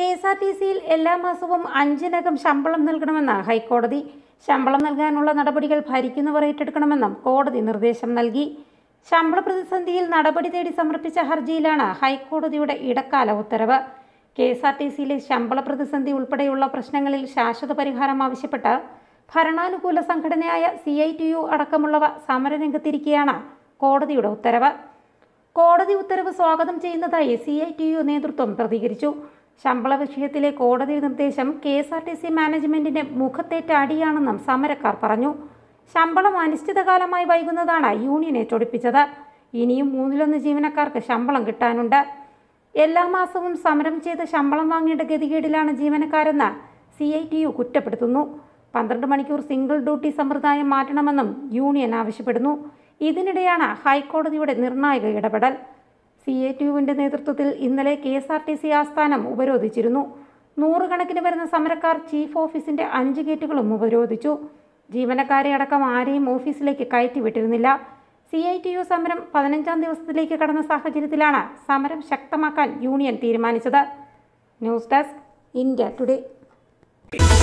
K S R T സിയിൽ എല്ലാ മാസവും അഞ്ചിനകം ശമ്പളം നൽകണമെന്ന് ഹൈക്കോടതി ശമ്പളം നൽകാനുള്ള നടപടികൾ ഭരിക്കുന്നവർ ഏറ്റെടുക്കണമെന്നും കോടതി നിർദ്ദേശം നൽകി ശമ്പള പ്രതിസന്ധിയിൽ നടപടി തേടി സമർപ്പിച്ച ഹർജിയിലാണ് ഹൈക്കോടതിയുടെ ഇടക്കാല ഉത്തരവ് കെ എസ് ആർ ടി സിയിലെ ശമ്പള പ്രതിസന്ധി ഉൾപ്പെടെയുള്ള പ്രശ്നങ്ങളിൽ ശാശ്വത പരിഹാരം ആവശ്യപ്പെട്ട് ഭരണാനുകൂല സംഘടനയായ സി ഐ ടി യു അടക്കമുള്ളവ സമരരംഗത്തിരിക്കെയാണ് കോടതിയുടെ ഉത്തരവ് കോടതി ഉത്തരവ് സ്വാഗതം ചെയ്യുന്നതായി സി ഐ ടി യു നേതൃത്വം പ്രതികരിച്ചു ശമ്പള വിഷയത്തിലെ കോടതി നിർദ്ദേശം K S R T C മാനേജ്മെന്റിന്റെ മുഖത്തേറ്റ അടിയാണെന്നും സമരക്കാർ പറഞ്ഞു ശമ്പളം അനിശ്ചിതകാലമായി വൈകുന്നതാണ് യൂണിയനെ ചൊടിപ്പിച്ചത് ഇനിയും മൂന്നിലൊന്ന് ജീവനക്കാർക്ക് ശമ്പളം കിട്ടാനുണ്ട് എല്ലാ മാസവും സമരം ചെയ്ത് ശമ്പളം വാങ്ങേണ്ട ഗതികേടിലാണ് ജീവനക്കാരെന്ന് സി ഐ ടി യു കുറ്റപ്പെടുത്തുന്നു പന്ത്രണ്ട് മണിക്കൂർ സിംഗിൾ ഡ്യൂട്ടി സമ്പ്രദായം മാറ്റണമെന്നും യൂണിയൻ ആവശ്യപ്പെടുന്നു ഇതിനിടെയാണ് ഹൈക്കോടതിയുടെ നിർണായക ഇടപെടൽ സി ഐ ടി യുവിൻ്റെ നേതൃത്വത്തിൽ ഇന്നലെ K S R T C ആസ്ഥാനം ഉപരോധിച്ചിരുന്നു നൂറുകണക്കിന് വരുന്ന സമരക്കാർ ചീഫ് ഓഫീസിന്റെ അഞ്ച് ഗേറ്റുകളും ഉപരോധിച്ചു ജീവനക്കാരെ അടക്കം ആരെയും ഓഫീസിലേക്ക് കയറ്റിവിട്ടിരുന്നില്ല സി ഐ ടി യു സമരം പതിനഞ്ചാം ദിവസത്തിലേക്ക് കടന്ന സാഹചര്യത്തിലാണ് സമരം ശക്തമാക്കാൻ യൂണിയൻ തീരുമാനിച്ചത് ന്യൂസ് ഡെസ്ക് ഇന്ത്യ ടുഡേ